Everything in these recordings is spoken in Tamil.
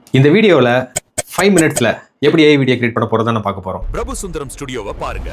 இந்த வீடியோவில் ஃபைவ் மினிட்ஸில் எப்படி ஏஐ வீடியோ கிரியேட் பண்ண போகிறத பார்க்க போகிறோம் பிரபு சுந்தரம் ஸ்டுடியோவை பாருங்க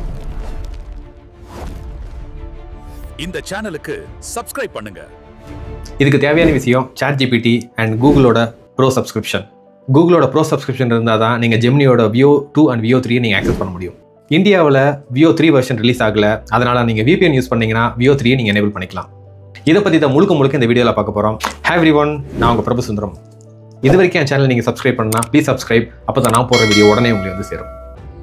இந்த சேனலுக்கு சப்ஸ்கிரைப் பண்ணுங்க இதுக்கு தேவையான விஷயம் சாட் ஜிபிடி அண்ட் கூகுளோட ப்ரோ சப்ஸ்கிரிப்ஷன் கூகுளோட ப்ரோ சப்ஸ்கிரிப்ஷன் இருந்தால் தான் நீங்கள் ஜெமினியோட Veo two and Veo three நீங்கள் ஆக்சஸ் பண்ண முடியும் இந்தியாவில் வியோ த்ரீ வெர்ஷன் ரிலீஸ் ஆகல அதனால் நீங்கள் VPN யூஸ் பண்ணீங்கன்னா வியோ த்ரீ நீங்கள் எனேபிள் பண்ணிக்கலாம் இதை பற்றி தான் முழுக்க முழுக்க இந்த வீடியோவில் பார்க்க போகிறோம் ஹேவ் ரி ஒன் நான் உங்கள் பிரபு சுந்தரம் இது வரைக்கும் என் சேனல் நீங்கள் சப்ஸ்கிரைப் பண்ணலாம் ப்ளீஸ் சப்ஸ்கிரைப் அப்போ தான் நான் போடுற வீடியோ உடனே உங்களுக்கு வந்து சேரும்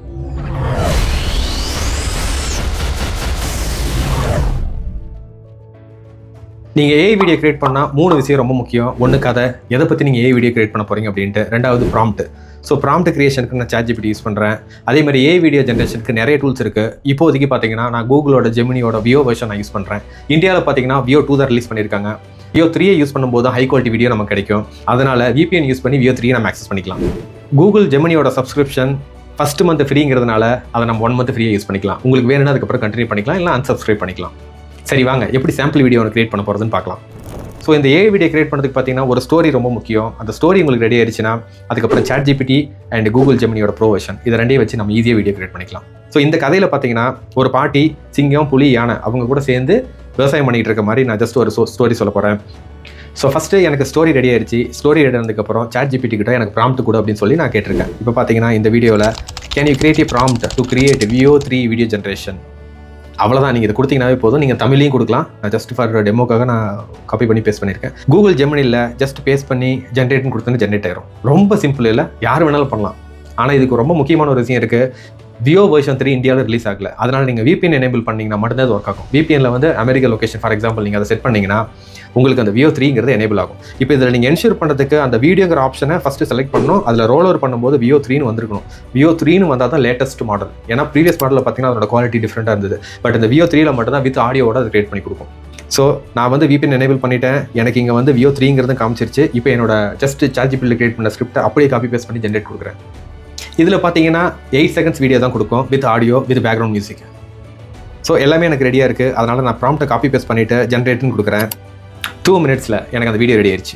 நீங்கள் ஏஐ வீடியோ கிரியேட் பண்ணால் மூணு விஷயம் ரொம்ப முக்கியம் ஒன்று கதை எதை பற்றி நீங்கள் ஏஐ வீடியோ கிரியேட் பண்ண போகிறீங்க அப்படின்ட்டு ரெண்டாவது ப்ராம்ப்ட் ஸோ ப்ராம்ப்ட் கிரியேஷனுக்கு நான் சாட் ஜிபிடி யூஸ் பண்ணுறேன் அதே மாதிரி ஏஐ வீடியோ ஜென்ரேஷனுக்கு நிறைய டூல்ஸ் இருக்குது இப்போதைக்கு பார்த்தீங்கன்னா நான் கூகுளோட ஜெமினியோட வியோ வெர்ஷன் நான் யூஸ் பண்ணுறேன் இந்தியாவில் பார்த்தீங்கன்னா வியோ டூ தான் ரிலீஸ் பண்ணியிருக்காங்க வியோ த்ரீயை யூஸ் பண்ணும்போது ஹை குவாலிட்டி வீடியோ நமக்கு கிடைக்கும் அதனால் VPN யூஸ் பண்ணி வியோ த்ரீயை நம்ம ஆக்சஸ் பண்ணிக்கலாம் கூகுள் ஜெமினியோட சப்ஸ்கிரிப்ஷன் ஃபஸ்ட் மந்த் ஃப்ரீங்கிறதுனால அதை நம்ம ஒன் மந்த் ஃப்ரீயாக யூஸ் பண்ணிக்கலாம் உங்களுக்கு வேணும்னா அதுக்கப்புறம் கண்டினியூ பண்ணிக்கலாம் இல்லை அன்சப்ஸ்கிரைப் பண்ணிக்கலாம் சரி வாங்க எப்படி சாம்பிள் வீடியோ ஒன்று கிரியேட் பண்ண போகிறதுன்னு பார்க்கலாம் ஸோ இந்த ஏஐ வீடியோ கிரியேட் பண்ணதுக்கு பார்த்தீங்கன்னா ஒரு ஸ்டோரி ரொம்ப முக்கியம் அந்த ஸ்டோரி உங்களுக்கு ரெடி ஆயிடுச்சுன்னா அதுக்கப்புறம் சாட் ஜிபிடி அண்ட் கூகுள் ஜெமினியோட ப்ரோ வெர்ஷன் இதை ரெண்டையும் வச்சு நம்ம ஈஸியாக வீடியோ கிரியேட் பண்ணிக்கலாம் ஸோ இந்த கதையில் பார்த்தீங்கன்னா ஒரு பாட்டி சிங்கம் புலி யானை அவங்க கூட சேர்ந்து விவசாயம் பண்ணிட்டு இருக்க மாதிரி நான் ஜஸ்ட் ஒரு ஸ்டோரி சொல்ல போகிறேன் ஸோ ஃபஸ்ட்டு எனக்கு ஸ்டோரி ரெடி ஆயிடுச்சு ஸ்டோரி ரெடி ஆனதுக்கப்புறம் சாட் ஜிபிடி கிட்ட எனக்கு ப்ராம்ப்ட் கூட அப்படின்னு சொல்லி நான் கேட்டிருக்கேன் இப்போ பார்த்தீங்கன்னா இந்த வீடியோவில் can you create prompt to create Veo three video generation அவ்வளோதான் நீங்கள் இதை கொடுத்தீங்கன்னாவே போதும் நீங்கள் தமிழ்லையும் கொடுக்கலாம் நான் ஜஸ்ட் ஃபார் டெமோக்காக நான் காப்பி பண்ணி பேஸ்ட் பண்ணியிருக்கேன் கூகுள் ஜெமினியில் ஜஸ்ட் பேஸ்ட் பண்ணி ஜென்ரேட்னு கொடுத்தோன்னு ஜென்ரேட் ஆயிரும் ரொம்ப சிம்பிள் இல்லை யார் வேணாலும் பண்ணலாம் ஆனால் இதுக்கு ரொம்ப முக்கியமான ஒரு விஷயம் இருக்குது வியோ வெர்ஷன் த்ரீ இந்தியாவில் ரிலீஸ் ஆகல அதனால் நீங்கள் VPN எனேபிள் பண்ணீங்கன்னா மட்டும்தான் அது ஒர்க் ஆகும் VPNல வந்து அமெரிக்கா லொகேஷன் ஃபார் எக்ஸாம்பிள் நீங்கள் அதை செட் பண்ணீங்கன்னா உங்களுக்கு அந்த வியோ த்ரீங்கிறது எனேபிள் ஆகும் இப்போ இதில் நீங்கள் என்ஷூர் பண்ணுறதுக்கு அந்த வீடியோங்கிற ஆப்ஷனை ஃபஸ்ட்டு செலக்ட் பண்ணணும் அதில் ரோல் ஓவர் பண்ணும்போது வியோ த்ரீன்னு வந்திருக்கணும் வியோ த்ரீன்னு வந்தால் தான் லேட்டஸ்ட் மாடல் ஏன்னா ப்ரீவியஸ் மாடலில் பார்த்தீங்கன்னா அதோட குவாலிட்டி டிஃப்ரெண்ட்டாக இருந்தது பட் இந்த வியோ த்ரீல மட்டும் தான் வித் ஆடியோட அது கிரியேட் பண்ணி கொடுக்கும் ஸோ நான் வந்து VPN எனேபிள் பண்ணிட்டேன் எனக்கு இங்கே வந்து வியோ த்ரீங்கிறது காமிச்சிருச்சு இப்போ என்னோட ஜஸ்ட் சார்ஜிபிள் கிரியேட் பண்ண ஸ்கிரிப்ட்டை அப்படியே காப்பி பேஸ்ட் பண்ணி ஜென்ரேட் கொடுக்குறேன் இதில் பார்த்தீங்கன்னா எயிட் செகண்ட்ஸ் வீடியோ தான் கொடுக்கும் with audio with background music so எல்லாமே எனக்கு ரெடியாக இருக்குது அதனால் நான் ப்ராம்ப்ட்டை காப்பி பேஸ்ட் பண்ணிவிட்டு ஜென்ரேட்னு கொடுக்குறேன் டூ மினிட்ஸில் எனக்கு அந்த வீடியோ ரெடி ஆயிடுச்சு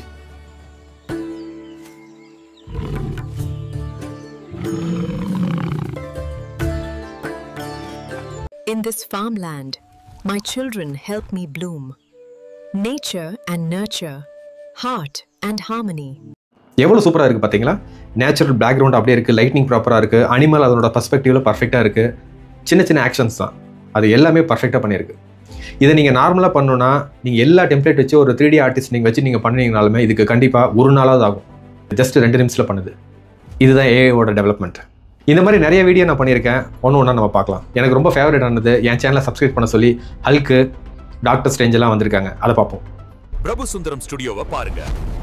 In this farmland, my children help me bloom. Nature and nurture, heart and harmony. எவ்வளோ சூப்பராக இருக்குது பார்த்தீங்களா நேச்சுரல் பேக்ரவுண்ட் அப்படியே இருக்குது லைட்னிங் ப்ராப்பராக இருக்குது அனிமல் அதோட பர்ஸ்பெக்டிவில் பர்ஃபெக்டாக இருக்குது சின்ன சின்ன ஆக்ஷன்ஸ் தான் அது எல்லாமே பர்ஃபெக்டாக பண்ணியிருக்கு இதை நீங்கள் நார்மலாக பண்ணணும்னா நீங்கள் எல்லா டெம்ப்ளேட் வச்சு ஒரு த்ரீ டி ஆர்டிஸ்ட் நீங்கள் வச்சு நீங்கள் பண்ணீங்கனாலுமே இதுக்கு கண்டிப்பாக ஒரு நாளாவது ஆகும் ஜஸ்ட் ரெண்டு நிமிஷத்தில் பண்ணுது இதுதான் ஏஐயோட டெவலப்மெண்ட் இந்த மாதிரி நிறைய வீடியோ நான் பண்ணியிருக்கேன் ஒன்று ஒன்றா நம்ம பார்க்கலாம் எனக்கு ரொம்ப ஃபேவரட் ஆனது என் சேனலை சப்ஸ்கிரைப் பண்ண சொல்லி ஹல்க்கு டாக்டர் ஸ்ட்ரேஞ்ச் எல்லாம் வந்திருக்காங்க அதை பார்ப்போம் பிரபு சுந்தரம் ஸ்டுடியோவை பாருங்க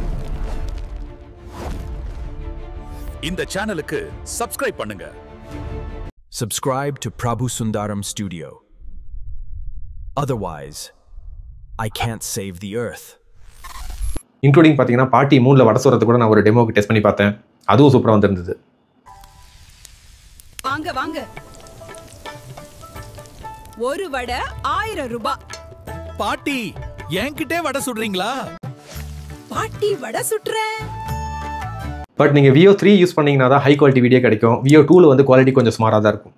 இந்த சேனலுக்கு சப்ஸ்கிரைப் பண்ணுங்க Subscribe to Prabhu Sundaram Studio. Otherwise, I can't save the earth. Including பார்த்தீங்கன்னா பாட்டி மூணில் வடை சொல்கிறது கூட நான் ஒரு டெமோக்கு டெஸ்ட் பண்ணி பார்த்தேன் அதுவும் சூப்பராக வந்திருந்தது வாங்க வாங்க ஒரு வடை ஆயிரம் ரூபாய் பாட்டி என்கிட்டே வடை சுடுறீங்களா பாட்டி வடை சுட்டுறேன் பட் நீங்கள் வியோ த்ரீ யூஸ் பண்ணீங்கன்னா தான் ஹை குவாலிட்டி வீடியோ கிடைக்கும் வியோ டூவில் வந்து குவாலிட்டி கொஞ்சம் சுமாராக தான் இருக்கும்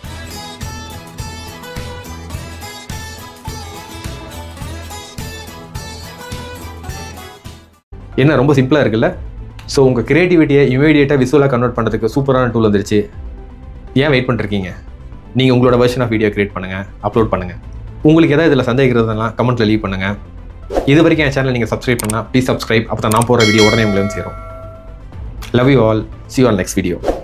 என்ன ரொம்ப சிம்பிளாக இருக்குல்ல ஸோ உங்கள் கிரியேட்டிவிட்டியை இமீடியட்டாக விசுவலாக கன்வெர்ட் பண்ணுறதுக்கு சூப்பரான டூல் வந்துருச்சு ஏன் வெயிட் பண்ணிருக்கீங்க நீங்கள் உங்களோட வெர்ஷன் ஆஃப் வீடியோ கிரியேட் பண்ணுங்கள் அப்லோட் பண்ணுங்கள் உங்களுக்கு எதாவது இதில் சந்தேகிக்கிறதுலாம் கமெண்ட்டில் லீவ் பண்ணுங்கள் இது வரைக்கும் என் சேனல் நீங்கள் சப்ஸ்கிரைப் பண்ணால் ப்ளீஸ் சப்ஸ்கிரைப் அப்போ தான் நான் போகிற வீடியோ உடனே உங்களுக்கு வந்து சேரும் love you all see all next video